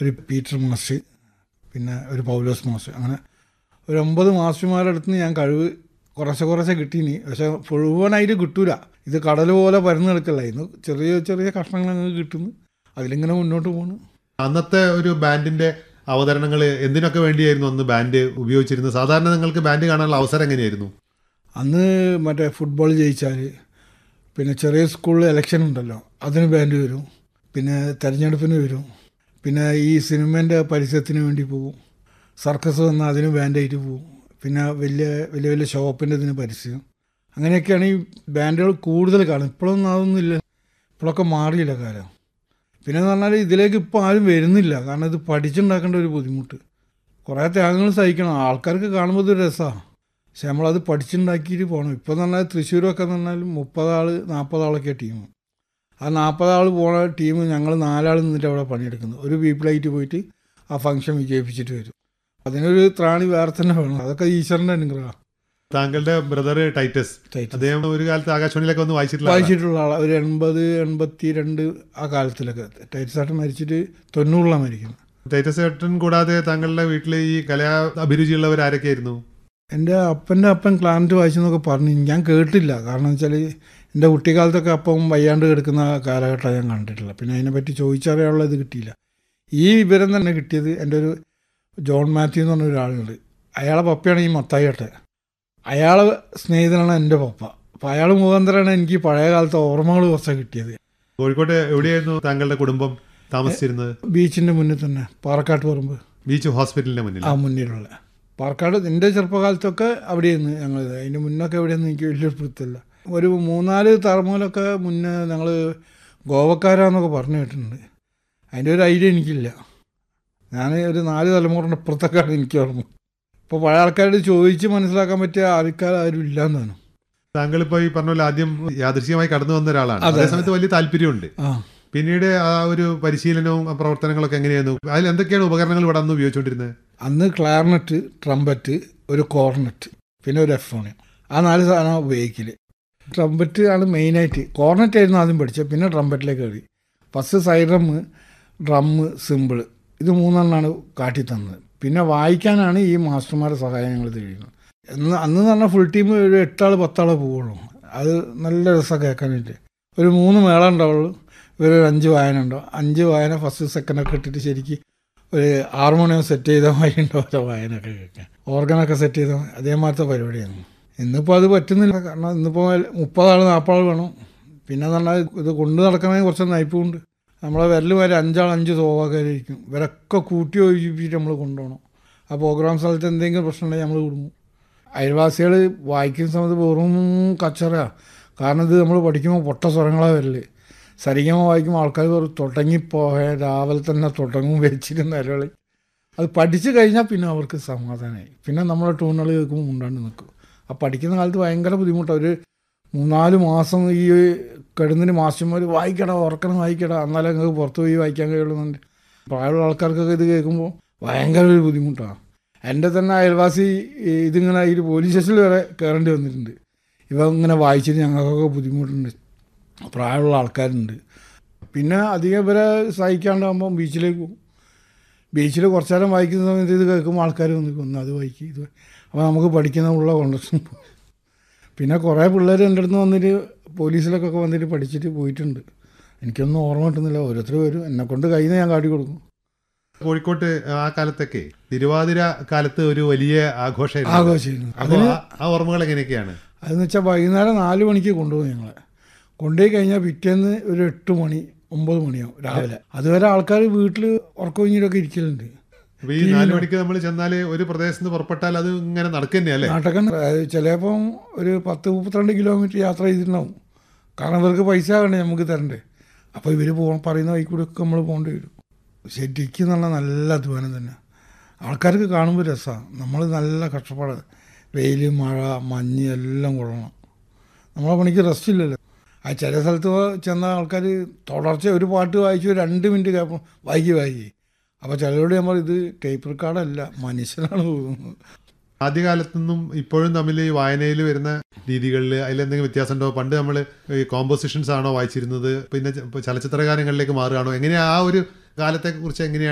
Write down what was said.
ഒരു Peter master പിന്നെ ഒരു പൗലോസ് മാസ്റ്റർ അങ്ങനെ ഒരു ഒമ്പത് മാസ്റ്റർമാരുടെ അടുത്ത് നിന്ന് ഞാൻ കഴിവ് കുറച്ച് കുറച്ച് കിട്ടീനി പക്ഷെ മുഴുവനായിട്ട് കിട്ടൂല ഇത് കടൽ പോലെ പരന്ന് കിടക്കല്ലായിരുന്നു ചെറിയ ചെറിയ കഷ്ണങ്ങൾ അങ്ങ് കിട്ടുന്നു അതിലിങ്ങനെ മുന്നോട്ട് പോകണം അന്നത്തെ ഒരു ബാൻഡിന്റെ അവതരണങ്ങൾ എന്തിനൊക്കെ വേണ്ടിയായിരുന്നു അന്ന് ബാൻഡ് ഉപയോഗിച്ചിരുന്നത് സാധാരണ നിങ്ങൾക്ക് ബാൻഡ് കാണാനുള്ള അവസരം എങ്ങനെയായിരുന്നു അന്ന് മറ്റേ ഫുട്ബോൾ ജയിച്ചാൽ പിന്നെ ചെറിയ സ്കൂളിൽ ഇലക്ഷൻ ഉണ്ടല്ലോ അതിന് ബാൻഡ് വരും പിന്നെ തെരഞ്ഞെടുപ്പിന് വരും പിന്നെ ഈ സിനിമേൻ്റെ പരസ്യത്തിന് വേണ്ടി പോകും സർക്കസ് വന്നാൽ അതിന് ബാൻഡായിട്ട് പോകും പിന്നെ വലിയ വലിയ വലിയ ഷോപ്പിൻ്റെ ഇതിന് പരസ്യം അങ്ങനെയൊക്കെയാണ് ഈ ബാൻഡുകൾ കൂടുതൽ കാണും ഇപ്പോഴൊന്നും അതൊന്നുമില്ല ഇപ്പോഴൊക്കെ മാറിയില്ല കാലം പിന്നെ എന്ന് പറഞ്ഞാൽ ഇതിലേക്ക് ഇപ്പോൾ ആരും വരുന്നില്ല കാരണം ഇത് പഠിച്ചുണ്ടാക്കേണ്ട ഒരു ബുദ്ധിമുട്ട് കുറേ ത്യാഗങ്ങൾ സഹിക്കണം ആൾക്കാർക്ക് കാണുമ്പോൾ ഇത് രസമാണ് പക്ഷെ നമ്മളത് പഠിച്ചുണ്ടാക്കിയിട്ട് പോകണം ഇപ്പോൾ എന്ന് പറഞ്ഞാൽ തൃശ്ശൂരൊക്കെ എന്ന് പറഞ്ഞാൽ മുപ്പതാൾ നാൽപ്പതാളൊക്കെ ടീം ആ നാൽപ്പതാൾ പോണ ടീം ഞങ്ങൾ നാലാൾ നിന്നിട്ട് അവിടെ പണിയെടുക്കുന്നത് ഒരു വീപ്പിലായിട്ട് പോയിട്ട് ആ ഫംഗ്ഷൻ വിജയിപ്പിച്ചിട്ട് വരും അതിനൊരു ത്രാണി വേറെ തന്നെ വേണം അതൊക്കെ ഈശ്വരൻ്റെ അനുഗ്രഹം താങ്കളുടെ ബ്രദർ ടൈറ്റസ് ടൈറ്റസ്. അദ്ദേഹം ഒരു കാലത്ത് ആകാശവാണിയിലൊക്കെ ഒന്ന് വായിച്ചിട്ടുള്ള ആളാണ്. വായിച്ചിട്ടുള്ള ആളാണ് ഒരു എൺപത് എൺപത്തി രണ്ട് ആ കാലത്തിലൊക്കെ ടൈറ്റ്സായിട്ട് മരിച്ചിട്ട് തൊണ്ണൂറിലാണ് മരിക്കുന്നത് ടൈറ്റസ് ഏട്ടൻ കൂടാതെ താങ്കളുടെ വീട്ടിൽ ഈ കലാ അഭിരുചിയുള്ളവർ ആരൊക്കെയായിരുന്നു എൻ്റെ അപ്പൻ്റെ അപ്പൻ ക്ലാനറ്റ് വായിച്ചെന്നൊക്കെ പറഞ്ഞു ഞാൻ കേട്ടില്ല കാരണം വെച്ചാൽ എൻ്റെ കുട്ടിക്കാലത്തൊക്കെ അപ്പം വയ്യാണ്ട് കിടക്കുന്ന കാലഘട്ടം ഞാൻ കണ്ടിട്ടില്ല പിന്നെ അതിനെപ്പറ്റി ചോദിച്ചറിയാനുള്ള ഇത് കിട്ടിയില്ല ഈ വിവരം തന്നെ കിട്ടിയത് എൻ്റെ ഒരു ജോൺ മാത്യു എന്ന് പറഞ്ഞ ഒരാളുണ്ട് അയാളെ പപ്പയാണ് ഈ മത്തായിട്ടെ അയാളെ സ്നേഹിതനാണ് എൻ്റെ പപ്പ അപ്പോൾ അയാൾ മുഖാന്തരമാണ് എനിക്ക് പഴയ കാലത്തെ ഓർമ്മകൾ കുറച്ച് കിട്ടിയത് കോഴിക്കോട്ട് എവിടെയായിരുന്നു താങ്കളുടെ കുടുംബം താമസിച്ചിരുന്നത് ബീച്ചിൻ്റെ മുന്നിൽ തന്നെ പാറക്കാട്ട് പറമ്പ് ബീച്ച് ഹോസ്പിറ്റലിന്റെ മുന്നിൽ ആ മുന്നിലുള്ള പാർക്കാട് എൻ്റെ ചെറുപ്പകാലത്തൊക്കെ അവിടെയായിരുന്നു ഞങ്ങൾ അതിന് മുന്നൊക്കെ എവിടെയെന്ന് എനിക്ക് വലിയൊരു പിടുത്തമില്ല ഒരു മൂന്നാല് തലമുറലൊക്കെ മുന്നേ ഞങ്ങൾ ഗോവക്കാരാന്നൊക്കെ പറഞ്ഞു കേട്ടിട്ടുണ്ട് അതിൻ്റെ ഒരു ഐഡിയ എനിക്കില്ല ഞാൻ ഒരു നാല് തലമുറയുടെ അപ്പുറത്തൊക്കെയാണ് എനിക്ക് ഓർമ്മ ഇപ്പോൾ പഴയ ആൾക്കാരോട് ചോദിച്ച് മനസ്സിലാക്കാൻ പറ്റിയ ആൾക്കാർ ആരും ഇല്ലാന്നാണ് താങ്കൾ ഇപ്പൊ ഈ പറഞ്ഞ പോലെ ആദ്യം യാദൃശ്യമായി കടന്നു വന്ന ഒരാളാണ് അതെ. അതേ സമയത്ത് വലിയ താല്പര്യമുണ്ട് ആ പിന്നീട് ആ ഒരു പരിശീലനവും ആ പ്രവർത്തനങ്ങളൊക്കെ എങ്ങനെയായിരുന്നു അതിൽ എന്തൊക്കെയാണ് ഉപകരണങ്ങൾ ഇവിടെ അന്ന് ഉപയോഗിച്ചുകൊണ്ടിരുന്നത് അന്ന് ക്ലാർനെറ്റ് ട്രംപറ്റ് ഒരു കോർണറ്റ് പിന്നെ ഒരു എഫോണിയം ആ നാല് സാധനം ഉപയോഗിക്കൽ ട്രംപറ്റ് ആണ് മെയിനായിട്ട് കോർണറ്റ് ആയിരുന്നു ആദ്യം പഠിച്ചത് പിന്നെ ട്രംപറ്റിലേക്ക് കയറി ഫസ്റ്റ് സൈഡ്രം ഡ്രമ്മ് സിമ്പിൾ ഇത് മൂന്നെണ്ണമാണ് കാട്ടി തന്നത് പിന്നെ വായിക്കാനാണ് ഈ മാസ്റ്റർമാരുടെ സഹായം ഞങ്ങൾ തേടുന്നത് എന്ന് അന്ന് എന്ന് പറഞ്ഞാൽ ഫുൾ ടീം ഒരു എട്ടാൾ പത്താളെ പോവുള്ളൂ അത് നല്ല രസമാണ് കേൾക്കാനായിട്ട് ഒരു മൂന്ന് മേള ഉണ്ടാവുള്ളൂ ഒരു അഞ്ച് വായന ഉണ്ടാവും അഞ്ച് വായന ഫസ്റ്റ് സെക്കൻഡൊക്കെ ഇട്ടിട്ട് ശരിക്ക് ഒരു ഹാർമോണിയം സെറ്റ് ചെയ്ത മാതിരി ഉണ്ടാവില്ല വായനൊക്കെ കേൾക്കാൻ ഓർഗനൊക്കെ സെറ്റ് ചെയ്ത അതേമാതിരത്തെ പരിപാടിയാണ് ഇന്നിപ്പോൾ അത് പറ്റുന്നില്ല കാരണം ഇന്നിപ്പോൾ മുപ്പതാൾ നാൽപ്പതാൾ വേണം പിന്നെ എന്ന് പറഞ്ഞാൽ ഇത് കൊണ്ടു നടക്കണമെങ്കിൽ കുറച്ച് നയിപ്പുണ്ട് നമ്മളെ വിരൽ വരെ അഞ്ചാൾ അഞ്ച് സോവാക്കാരിയിരിക്കും ഇവരൊക്കെ കൂട്ടി ഒഴിപ്പിച്ചിട്ട് നമ്മൾ കൊണ്ടുപോകണം ആ പ്രോഗ്രാം സ്ഥലത്ത് എന്തെങ്കിലും പ്രശ്നം ഉണ്ടെങ്കിൽ നമ്മൾ കുടുങ്ങും അയൽവാസികൾ വായിക്കുന്ന സമയത്ത് വെറും കച്ചറ കാരണം ഇത് നമ്മൾ പഠിക്കുമ്പോൾ പൊട്ട സ്വരങ്ങളാണ് വരല് സരിഗമ വായിക്കുമ്പോൾ ആൾക്കാർ വെറും തുടങ്ങിപ്പോയ രാവിലെ തന്നെ തുടങ്ങും വെച്ചിരുന്ന നിലവിളി അത് പഠിച്ചു കഴിഞ്ഞാൽ പിന്നെ അവർക്ക് സമാധാനമായി പിന്നെ നമ്മളെ ട്യൂണുകൾ കേൾക്കുമ്പോൾ മുണ്ടാണ്ട് നിൽക്കും ആ പഠിക്കുന്ന കാലത്ത് ഭയങ്കര ബുദ്ധിമുട്ടാണ് ഒരു മൂന്നാല് മാസം ഈ കിടന്നിന് മാസ്റ്റർമാർ വായിക്കടാ ഉറക്കണം വായിക്കടാ എന്നാലേ നിങ്ങൾക്ക് പുറത്ത് പോയി വായിക്കാൻ കഴിയുള്ളൂന്നുണ്ട് പ്രായമുള്ള ആൾക്കാർക്കൊക്കെ ഇത് കേൾക്കുമ്പോൾ ഭയങ്കര ഒരു ബുദ്ധിമുട്ടാണ് എൻ്റെ തന്നെ അയൽവാസി ഈ ഇതിങ്ങനെ ഈ പോലീസ് സ്റ്റേഷനിൽ വരെ കയറേണ്ടി വന്നിട്ടുണ്ട് ഇവ ഇങ്ങനെ വായിച്ചിട്ട് ഞങ്ങൾക്കൊക്കെ ബുദ്ധിമുട്ടുണ്ട് പ്രായമുള്ള ആൾക്കാരുണ്ട് പിന്നെ അധികം ഇവരെ സഹിക്കാണ്ടാകുമ്പോൾ ബീച്ചിലേക്ക് പോകും ബീച്ചിൽ കുറച്ചു നേരം വായിക്കുന്ന സമയത്ത് ഇത് കേൾക്കുമ്പോൾ ആൾക്കാർ വന്നിരിക്കും ഒന്ന് അത് വായിക്കും ഇത് അപ്പോൾ നമുക്ക് പഠിക്കുന്ന ഉള്ള കോൺട്രക്ഷൻ പിന്നെ കുറേ പിള്ളേർ എൻ്റെ അടുത്ത് വന്നിട്ട് പോലീസിലൊക്കെ വന്നിട്ട് പഠിച്ചിട്ട് പോയിട്ടുണ്ട് എനിക്കൊന്നും ഓർമ്മ കിട്ടുന്നില്ല ഓരോരുത്തർ വരും എന്നെ കൊണ്ട് കയ്യിൽ നിന്ന് ഞാൻ കാട്ടി കൊടുക്കും കോഴിക്കോട്ട് ആ കാലത്തൊക്കെ തിരുവാതിര കാലത്ത് ഒരു വലിയ ആഘോഷമായിരുന്നു ആഘോഷിക്കുന്നു അപ്പോൾ ആ- ആ ഓർമ്മകൾ എങ്ങനെയൊക്കെയാണ് അതെന്ന് വെച്ചാൽ വൈകുന്നേരം നാല് മണിക്ക് കൊണ്ടുപോകും ഞങ്ങളെ കൊണ്ടുപോയി കഴിഞ്ഞാൽ പിറ്റേന്ന് ഒരു എട്ട് മണി ഒമ്പത് മണിയാവും രാവിലെ അതുവരെ ആൾക്കാർ വീട്ടിൽ ഉറക്കമൊഞ്ഞിലൊക്കെ ഇരിക്കലുണ്ട് അപ്പൊ ഈ നാലു മണിക്ക് നമ്മൾ ചെന്നാല് ഒരു പ്രദേശത്ത് നിന്ന് പുറപ്പെട്ടാൽ അത് ഇങ്ങനെ നടക്കുക തന്നെയല്ലേ നാട്ടൊക്കെ ചിലപ്പം ഒരു പത്ത് മുപ്പത്തിരണ്ട് കിലോമീറ്റർ യാത്ര ചെയ്തിട്ടുണ്ടാവും കാരണം ഇവർക്ക് പൈസ വേണ്ടേ നമുക്ക് തരണ്ടേ അപ്പോൾ ഇവർ പോ പറയുന്ന വഴി കൂടെ ഒക്കെ നമ്മൾ പോകേണ്ടി വരും ശരിക്കും നല്ല നല്ല അധ്വാനം തന്നെ ആൾക്കാർക്ക് കാണുമ്പോൾ രസമാണ് നമ്മൾ നല്ല കഷ്ടപ്പാട് വെയിൽ മഴ മഞ്ഞ് എല്ലാം കൊള്ളണം നമ്മളെ പണിക്ക് റെസ്റ്റ് ഇല്ലല്ലോ ആ ചില സ്ഥലത്ത് ചെന്ന ആൾക്കാർ തുടർച്ച ഒരു പാട്ട് വായിച്ചു ഒരു രണ്ട് മിനിറ്റ് കേൾപ്പം വായിക്കി വായിക്കി അപ്പോൾ ചിലരോട് നമ്മൾ ഇത് ടേപ്പ് റെക്കോർഡല്ല മനുഷ്യനാണ് തോന്നുന്നത് ആദ്യകാലത്തു നിന്നും ഇപ്പോഴും തമ്മിൽ ഈ വായനയിൽ വരുന്ന രീതികളിൽ അതിലെന്തെങ്കിലും വ്യത്യാസം ഉണ്ടോ പണ്ട് നമ്മൾ ഈ കോമ്പോസിഷൻസ് ആണോ വായിച്ചിരുന്നത് പിന്നെ ച- ഇപ്പൊ ചലച്ചിത്ര ഗാനങ്ങളിലേക്ക് മാറുകയാണോ എങ്ങനെയാ ആ ഒരു കാലത്തെ കുറിച്ച് എങ്ങനെയാണ്